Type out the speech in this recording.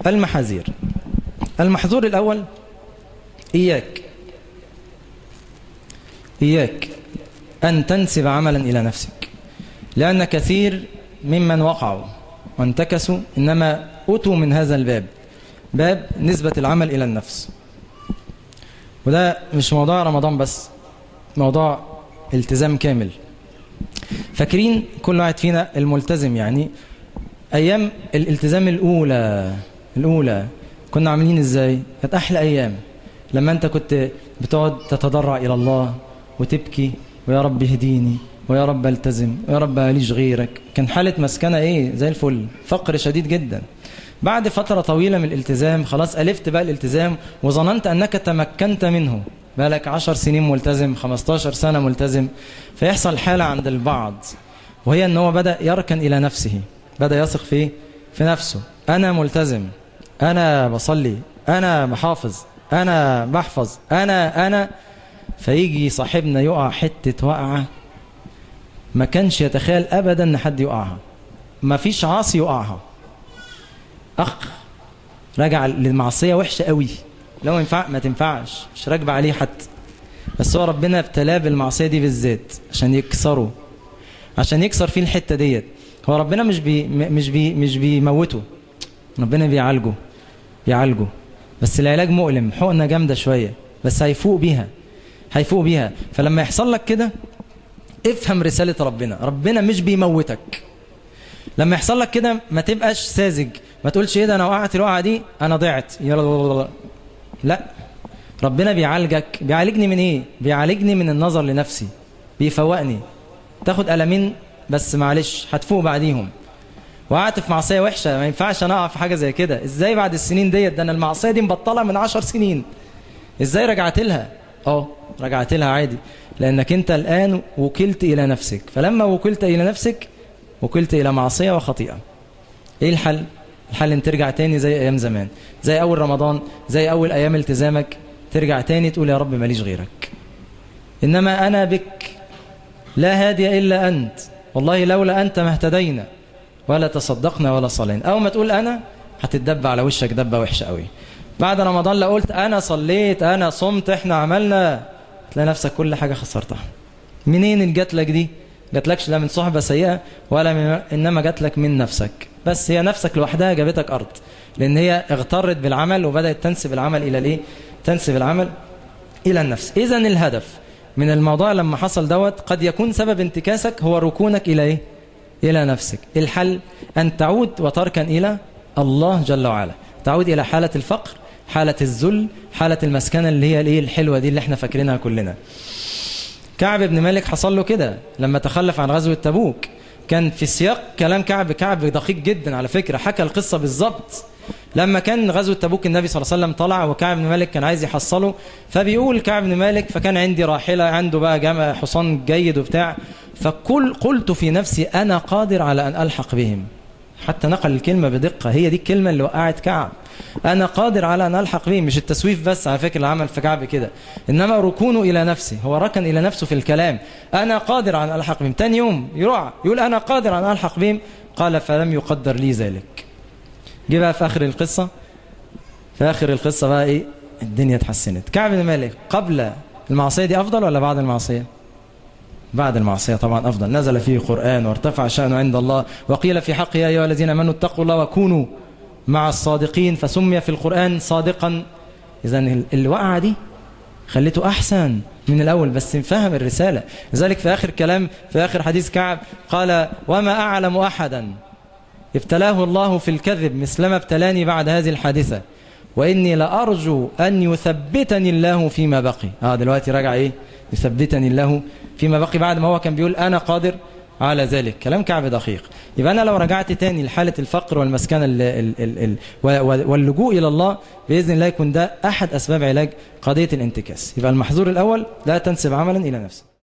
المحاذير المحظور الأول إياك إياك أن تنسب عملا إلى نفسك لأن كثير ممن وقعوا وانتكسوا إنما أتوا من هذا الباب باب نسبة العمل إلى النفس وده مش موضوع رمضان بس موضوع التزام كامل فاكرين كل واحد فينا الملتزم يعني أيام الالتزام الأولى الأولى كنا عاملين إزاي كانت أحلى أيام لما أنت كنت بتقعد تتضرع إلى الله وتبكي ويا رب اهديني ويا رب التزم ويا رب ماليش غيرك كان حالة مسكنة ايه زي الفل فقر شديد جدا بعد فترة طويلة من الالتزام خلاص ألفت بقى الالتزام وظننت أنك تمكنت منه بقالك عشر سنين ملتزم 15 سنة ملتزم فيحصل حالة عند البعض وهي أنه بدأ يركن إلى نفسه بدأ يثق في في نفسه أنا ملتزم أنا بصلي أنا بحافظ أنا بحفظ أنا أنا فيجي صاحبنا يقع حتة وقعة ما كانش يتخيل أبدا أن حد يقعها ما فيش عاصي يقعها أخ رجع للمعصية وحشة قوي لو ينفع ما تنفعش مش راكبة عليه حتى بس هو ربنا ابتلاه بالمعصية دي بالذات عشان يكسره عشان يكسر فيه الحتة ديت هو ربنا مش بي مش بي مش بيموته ربنا بيعالجه بيعالجه بس العلاج مؤلم حقنة جامدة شوية بس هيفوق بيها هيفوق بيها فلما يحصل لك كده افهم رسالة ربنا ربنا مش بيموتك لما يحصل لك كده ما تبقاش ساذج ما تقولش ايه ده انا وقعت الوقعه دي انا ضعت يلا لا ربنا بيعالجك بيعالجني من ايه بيعالجني من النظر لنفسي بيفوقني تاخد ألمين بس معلش هتفوق بعديهم وقعت في معصيه وحشه ما ينفعش انا اقع في حاجه زي كده ازاي بعد السنين ديت ده انا المعصيه دي مبطله من عشر سنين ازاي رجعت لها اه رجعت لها عادي لانك انت الان وكلت الى نفسك فلما وكلت الى نفسك وكلت الى معصيه وخطيئه ايه الحل الحل ان ترجع تاني زي ايام زمان زي اول رمضان زي اول ايام التزامك ترجع تاني تقول يا رب ماليش غيرك انما انا بك لا هادي الا انت والله لولا انت ما اهتدينا ولا تصدقنا ولا صلينا اول ما تقول انا هتتدب على وشك دبه وحشه قوي بعد رمضان لو قلت انا صليت انا صمت احنا عملنا تلاقي نفسك كل حاجه خسرتها منين اللي جات لك دي جات لكش لا من صحبه سيئه ولا من انما جات لك من نفسك بس هي نفسك لوحدها جابتك ارض لان هي اغترت بالعمل وبدات تنسب العمل الى الايه تنسب العمل الى النفس اذا الهدف من الموضوع لما حصل دوت قد يكون سبب انتكاسك هو ركونك الى ايه الى نفسك الحل ان تعود وتركن الى الله جل وعلا تعود الى حاله الفقر حاله الذل حاله المسكنه اللي هي الايه الحلوه دي اللي احنا فاكرينها كلنا كعب بن مالك حصل له كده لما تخلف عن غزوه تبوك كان في سياق كلام كعب كعب دقيق جدا على فكره حكى القصه بالظبط لما كان غزوة تبوك النبي صلى الله عليه وسلم طلع وكعب بن مالك كان عايز يحصله فبيقول كعب بن مالك فكان عندي راحلة عنده بقى جمع حصان جيد وبتاع فكل قلت في نفسي أنا قادر على أن ألحق بهم حتى نقل الكلمة بدقة هي دي الكلمة اللي وقعت كعب أنا قادر على أن ألحق بهم مش التسويف بس على فكرة العمل في كعب كده إنما ركونه إلى نفسه هو ركن إلى نفسه في الكلام أنا قادر على أن ألحق بهم تاني يوم يروع يقول أنا قادر على أن ألحق بهم قال فلم يقدر لي ذلك جه بقى في آخر القصة في آخر القصة بقى إيه الدنيا اتحسنت كعب بن مالك قبل المعصية دي أفضل ولا بعد المعصية بعد المعصية طبعا أفضل نزل فيه قرآن وارتفع شأنه عند الله وقيل في حق يا أيها الذين آمنوا اتقوا الله وكونوا مع الصادقين فسمي في القرآن صادقا إذا الوقعة دي خليته أحسن من الأول بس فهم الرسالة لذلك في آخر كلام في آخر حديث كعب قال وما أعلم أحدا ابتلاه الله في الكذب مثلما ابتلاني بعد هذه الحادثة وإني لأرجو أن يثبتني الله فيما بقي آه دلوقتي راجع إيه يثبتني الله فيما بقي بعد ما هو كان بيقول أنا قادر على ذلك كلام كعب دقيق يبقى أنا لو رجعت تاني لحالة الفقر والمسكنة ال ال ال ال واللجوء إلى الله بإذن الله يكون ده أحد أسباب علاج قضية الانتكاس يبقى المحظور الأول لا تنسب عملا إلى نفسك